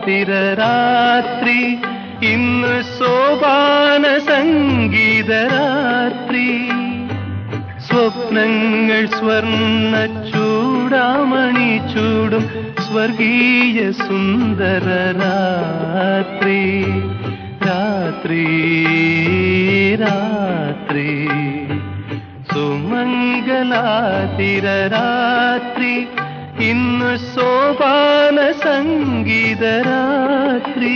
രാത്രി ഇന്ന് സോപാന സംഗീതരാത്രി സ്വപ്നങ്ങൾ സ്വർണ്ണ ചൂടാമണി ചൂടും സ്വർഗീയ സുന്ദര രാത്രി രാത്രി രാത്രി സുമംഗലാതിര രാത്രി ഇന്ന് സോപാന സംഗീത രാത്രി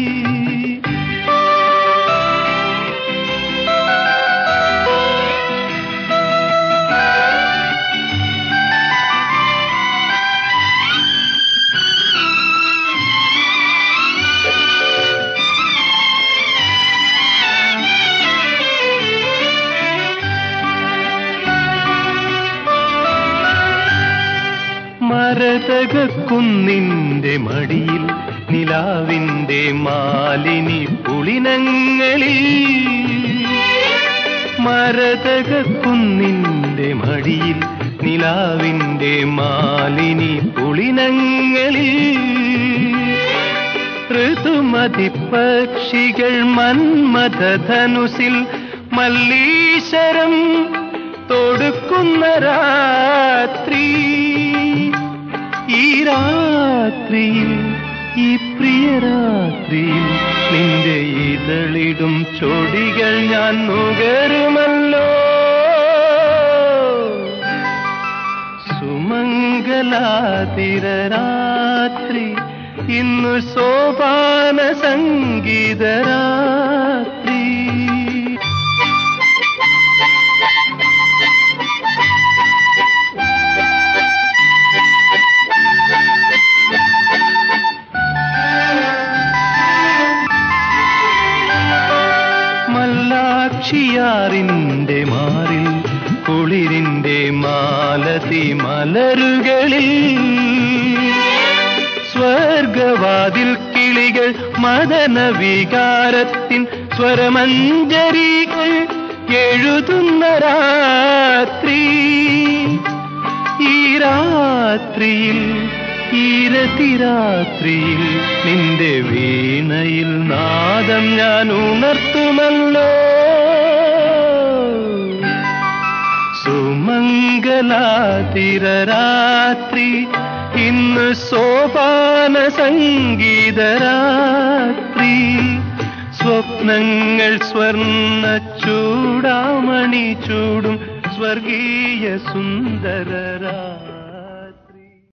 മരതകുന്നിന്റെ മടിയിൽ നിലാവിന്റെ മാലിനി പുളിനങ്ങളിൽ മരതകുന്നിന്റെ മടിയിൽ നിലാവിന്റെ മാലിനി പുളിനങ്ങളിൽ ഋതുമതി പക്ഷികൾ മന്മഥനുസിൽ മല്ലീശ്വരം തൊടുക്കുന്ന രാത്രി ഈ രാത്രിയിൽ ഈ പ്രിയ രാത്രിയിൽ നിന്റെ ഇതളിടും ചൊടികൾ ഞാൻ നുകരുമല്ലോ സുമംഗലാതിര രാത്രി ഇന്നു സോപാന സംഗീത രാത്രി മല്ലാക്ഷിയാറിന്റെ മാറിൽ കുളിരിന്റെ മാലതി മലരുകളിൽ സ്വർഗവാതിൽ കിളികൾ മദന വികാരത്തിൻ സ്വരമഞ്ജരികൾ എഴുതുന്ന രാത്രി ഈ രാത്രിയിൽ ഈരതിരാത്രിയിൽ നിന്റെ വീണയിൽ നാദം ഞാൻ ഉണർത്തുമല്ലോ സുമംഗലാതിരരാത്രി ഇന്ന് സോപാന സംഗീതരാത്രി സ്വപ്നങ്ങൾ സ്വർണ്ണ ചൂടാമണി ചൂടും സ്വർഗീയ സുന്ദരരാ